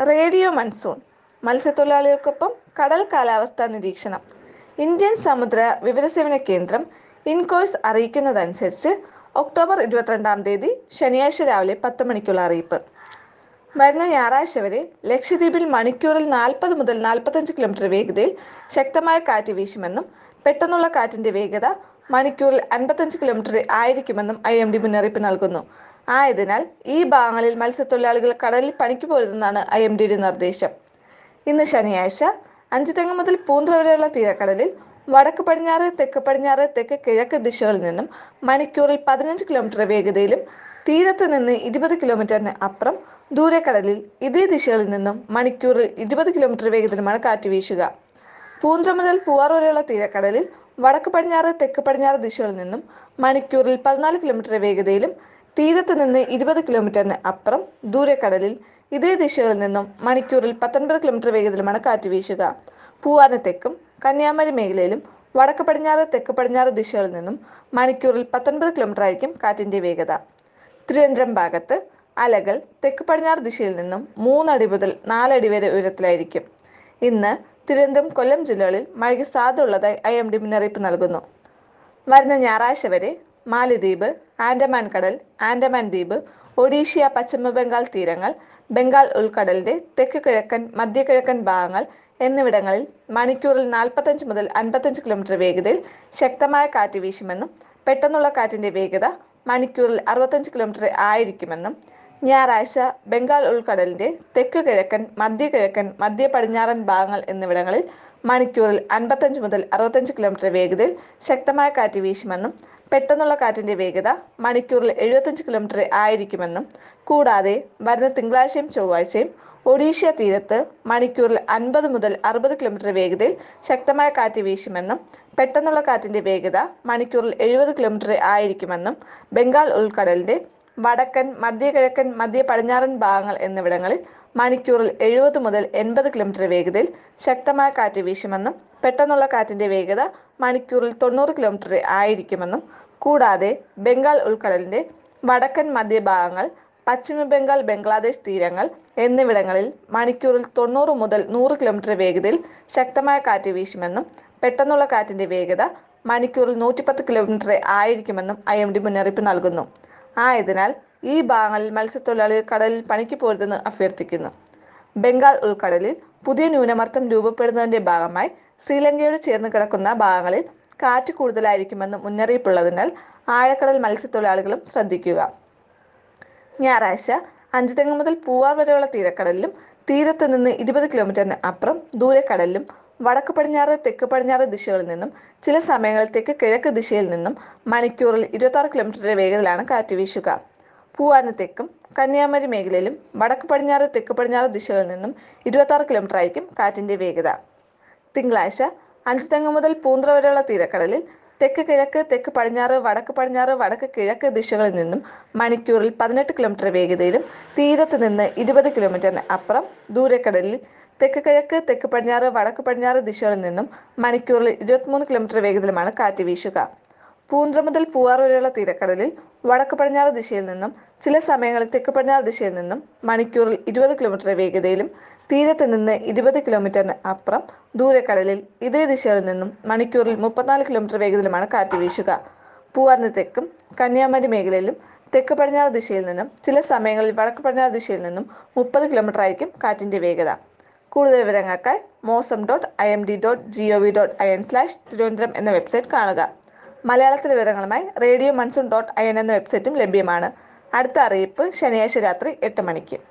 radio monsoon മത്സ്യത്തൊഴിലാളികൾക്കൊപ്പം കടൽ കാലാവസ്ഥാ നിരീക്ഷണം ഇന്ത്യൻ സമുദ്ര വിവരസേവന കേന്ദ്രം ഇൻകോയ്സ് അറിയിക്കുന്നതനുസരിച്ച് ഒക്ടോബർ ഇരുപത്തിരണ്ടാം തീയതി ശനിയാഴ്ച രാവിലെ പത്ത് മണിക്കുള്ള അറിയിപ്പ് വരുന്ന ഞായറാഴ്ച വരെ ലക്ഷദ്വീപിൽ മണിക്കൂറിൽ നാൽപ്പത് മുതൽ നാൽപ്പത്തഞ്ച് കിലോമീറ്റർ വേഗതയിൽ ശക്തമായ കാറ്റ് വീശുമെന്നും പെട്ടെന്നുള്ള കാറ്റിന്റെ വേഗത മണിക്കൂറിൽ അൻപത്തഞ്ച് കിലോമീറ്റർ ആയിരിക്കുമെന്നും ഐ എം ഡി മുന്നറിയിപ്പ് നൽകുന്നു ആയതിനാൽ ഈ ഭാഗങ്ങളിൽ മത്സ്യത്തൊഴിലാളികൾ കടലിൽ പണിക്ക് പോരുതെന്നാണ് ഐ എം ഡിയുടെ നിർദ്ദേശം ഇന്ന് ശനിയാഴ്ച അഞ്ചുതെങ്ങ് മുതൽ പൂന്തറ വരെയുള്ള തീരക്കടലിൽ വടക്ക് പടിഞ്ഞാറ് തെക്ക് പടിഞ്ഞാറ് തെക്ക് കിഴക്ക് ദിശകളിൽ നിന്നും മണിക്കൂറിൽ പതിനഞ്ച് കിലോമീറ്റർ വേഗതയിലും തീരത്ത് നിന്ന് ഇരുപത് കിലോമീറ്ററിന് അപ്പുറം ദൂരക്കടലിൽ ഇതേ ദിശകളിൽ നിന്നും മണിക്കൂറിൽ ഇരുപത് കിലോമീറ്റർ വേഗത്തിലുമാണ് കാറ്റ് വീശുക പൂന്തറ മുതൽ പൂവാർ വരെയുള്ള തീരക്കടലിൽ വടക്ക് പടിഞ്ഞാറ് തെക്ക് പടിഞ്ഞാറ് ദിശകളിൽ നിന്നും മണിക്കൂറിൽ പതിനാല് കിലോമീറ്റർ വേഗതയിലും തീരത്ത് നിന്ന് ഇരുപത് കിലോമീറ്ററിന് അപ്പുറം ദൂരക്കടലിൽ ഇതേ ദിശകളിൽ നിന്നും മണിക്കൂറിൽ പത്തൊൻപത് കിലോമീറ്റർ വേഗത്തിലുമാണ് കാറ്റ് വീശുക പൂവാറിന് തെക്കും കന്യാകുമാരി മേഖലയിലും വടക്ക് പടിഞ്ഞാറ് തെക്ക് പടിഞ്ഞാറ് ദിശകളിൽ നിന്നും മണിക്കൂറിൽ പത്തൊൻപത് കിലോമീറ്റർ ആയിരിക്കും കാറ്റിന്റെ വേഗത തിരുവനന്തപുരം ഭാഗത്ത് അലകൾ തെക്ക് പടിഞ്ഞാറ് ദിശയിൽ നിന്നും മൂന്നടി മുതൽ നാലടി വരെ ഉയരത്തിലായിരിക്കും ഇന്ന് തിരുവനന്തപുരം കൊല്ലം ജില്ലകളിൽ മഴയ്ക്ക് സാധ്യത ഉള്ളതായി ഐ എം ഡി മുന്നറിയിപ്പ് നൽകുന്നു വരുന്ന ഞായറാഴ്ച വരെ മാലിദ്വീപ് ആൻഡമാൻ കടൽ ആൻഡമാൻ ദ്വീപ് ഒഡീഷ്യ പശ്ചിമ ബംഗാൾ തീരങ്ങൾ ബംഗാൾ ഉൾക്കടലിന്റെ തെക്ക് കിഴക്കൻ മധ്യകിഴക്കൻ ഭാഗങ്ങൾ എന്നിവിടങ്ങളിൽ മണിക്കൂറിൽ നാൽപ്പത്തഞ്ച് മുതൽ അൻപത്തഞ്ച് കിലോമീറ്റർ വേഗതയിൽ ശക്തമായ കാറ്റ് വീശുമെന്നും പെട്ടെന്നുള്ള കാറ്റിന്റെ വേഗത മണിക്കൂറിൽ അറുപത്തഞ്ച് കിലോമീറ്റർ ആയിരിക്കുമെന്നും ഞായറാഴ്ച ബംഗാൾ ഉൾക്കടലിന്റെ തെക്ക് കിഴക്കൻ മധ്യകിഴക്കൻ മധ്യ പടിഞ്ഞാറൻ ഭാഗങ്ങൾ എന്നിവിടങ്ങളിൽ മണിക്കൂറിൽ അൻപത്തഞ്ച് മുതൽ അറുപത്തഞ്ച് കിലോമീറ്റർ വേഗതയിൽ ശക്തമായ കാറ്റ് വീശുമെന്നും പെട്ടെന്നുള്ള കാറ്റിന്റെ വേഗത മണിക്കൂറിൽ എഴുപത്തഞ്ച് കിലോമീറ്റർ ആയിരിക്കുമെന്നും കൂടാതെ വരുന്ന തിങ്കളാഴ്ചയും ചൊവ്വാഴ്ചയും ഒഡീഷ്യ തീരത്ത് മണിക്കൂറിൽ അൻപത് മുതൽ അറുപത് കിലോമീറ്റർ വേഗതയിൽ ശക്തമായ കാറ്റ് വീശുമെന്നും പെട്ടെന്നുള്ള കാറ്റിന്റെ വേഗത മണിക്കൂറിൽ എഴുപത് കിലോമീറ്റർ ആയിരിക്കുമെന്നും ബംഗാൾ ഉൾക്കടലിന്റെ വടക്കൻ മധ്യകിഴക്കൻ മധ്യ പടിഞ്ഞാറൻ ഭാഗങ്ങൾ എന്നിവിടങ്ങളിൽ മണിക്കൂറിൽ എഴുപത് മുതൽ എൺപത് കിലോമീറ്റർ വേഗതയിൽ ശക്തമായ കാറ്റ് വീശുമെന്നും പെട്ടെന്നുള്ള കാറ്റിന്റെ വേഗത മണിക്കൂറിൽ തൊണ്ണൂറ് കിലോമീറ്റർ ആയിരിക്കുമെന്നും കൂടാതെ ബംഗാൾ ഉൾക്കടലിന്റെ വടക്കൻ മധ്യഭാഗങ്ങൾ പശ്ചിമ ബംഗാൾ ബംഗ്ലാദേശ് തീരങ്ങൾ എന്നിവിടങ്ങളിൽ മണിക്കൂറിൽ തൊണ്ണൂറ് മുതൽ നൂറ് കിലോമീറ്റർ വേഗതയിൽ ശക്തമായ കാറ്റ് വീശുമെന്നും പെട്ടെന്നുള്ള കാറ്റിന്റെ വേഗത മണിക്കൂറിൽ നൂറ്റിപ്പത്ത് കിലോമീറ്റർ ആയിരിക്കുമെന്നും ഐ എം ഡി മുന്നറിയിപ്പ് നൽകുന്നു ആയതിനാൽ ഈ ഭാഗങ്ങളിൽ മത്സ്യത്തൊഴിലാളികൾ കടലിൽ പണിക്ക് പോരുതെന്ന് അഭ്യർത്ഥിക്കുന്നു ബംഗാൾ ഉൾക്കടലിൽ പുതിയ ന്യൂനമർദ്ദം രൂപപ്പെടുന്നതിന്റെ ഭാഗമായി ശ്രീലങ്കയോട് ചേർന്ന് കിടക്കുന്ന ഭാഗങ്ങളിൽ കാറ്റ് കൂടുതലായിരിക്കുമെന്ന് മുന്നറിയിപ്പുള്ളതിനാൽ ആഴക്കടൽ മത്സ്യത്തൊഴിലാളികളും ശ്രദ്ധിക്കുക ഞായറാഴ്ച അഞ്ചുതെങ്ങ് മുതൽ പൂവാർ വരെയുള്ള തീരക്കടലിലും തീരത്ത് നിന്ന് ഇരുപത് കിലോമീറ്ററിന് അപ്പുറം ദൂരക്കടലിലും വടക്ക് പടിഞ്ഞാറ് തെക്ക് പടിഞ്ഞാറ് ദിശകളിൽ നിന്നും ചില സമയങ്ങളിൽ തെക്ക് കിഴക്ക് ദിശയിൽ നിന്നും മണിക്കൂറിൽ ഇരുപത്തി കിലോമീറ്റർ വേഗതയിലാണ് കാറ്റ് വീശുക പൂവാറിന് തെക്കും കന്യാകുമാരി മേഖലയിലും വടക്ക് പടിഞ്ഞാറ് തെക്ക് പടിഞ്ഞാറ് ദിശകളിൽ നിന്നും ഇരുപത്തി കിലോമീറ്റർ ആയിരിക്കും കാറ്റിന്റെ വേഗത തിങ്കളാഴ്ച അഞ്ചുതെങ്ങ് മുതൽ പൂന്തറ വരെയുള്ള തീരക്കടലിൽ തെക്ക് കിഴക്ക് തെക്ക് പടിഞ്ഞാറ് വടക്ക് പടിഞ്ഞാറ് വടക്ക് കിഴക്ക് ദിശകളിൽ നിന്നും മണിക്കൂറിൽ പതിനെട്ട് കിലോമീറ്റർ വേഗതയിലും തീരത്ത് നിന്ന് ഇരുപത് കിലോമീറ്ററിന് അപ്പുറം ദൂരക്കടലിൽ തെക്ക് കിഴക്ക് തെക്ക് പടിഞ്ഞാറ് വടക്ക് പടിഞ്ഞാറ് ദിശകളിൽ നിന്നും മണിക്കൂറിൽ ഇരുപത്തിമൂന്ന് കിലോമീറ്റർ വേഗത്തിലുമാണ് കാറ്റ് വീശുക പൂന്തറ മുതൽ പൂവാർ വരെയുള്ള തീരക്കടലിൽ വടക്ക് പടിഞ്ഞാറ് ദിശയിൽ നിന്നും ചില സമയങ്ങളിൽ തെക്ക് പടിഞ്ഞാറ് ദിശയിൽ നിന്നും മണിക്കൂറിൽ ഇരുപത് കിലോമീറ്റർ വേഗതയിലും തീരത്ത് നിന്ന് ഇരുപത് കിലോമീറ്ററിന് അപ്പുറം ദൂരക്കടലിൽ ഇതേ ദിശകളിൽ നിന്നും മണിക്കൂറിൽ മുപ്പത്തിനാല് കിലോമീറ്റർ വേഗത്തിലുമാണ് കാറ്റ് വീശുക പൂവാറിന് തെക്കും കന്യാകുമാരി മേഖലയിലും തെക്ക് പടിഞ്ഞാറ് ദിശയിൽ നിന്നും ചില സമയങ്ങളിൽ വടക്ക് പടിഞ്ഞാറ് ദിശയിൽ നിന്നും മുപ്പത് കിലോമീറ്റർ ആയിരിക്കും കാറ്റിന്റെ വേഗത കൂടുതൽ വിവരങ്ങൾക്കായി Mausam dot I M D dot G O V dot I N slash Thiruvananthapuram എന്ന വെബ്സൈറ്റ് കാണുക മലയാളത്തിലെ വിവരങ്ങളുമായി radio monsoon dot I N എന്ന വെബ്സൈറ്റും ലഭ്യമാണ് അടുത്ത അറിയിപ്പ് ശനിയാഴ്ച രാത്രി എട്ട് മണിക്ക്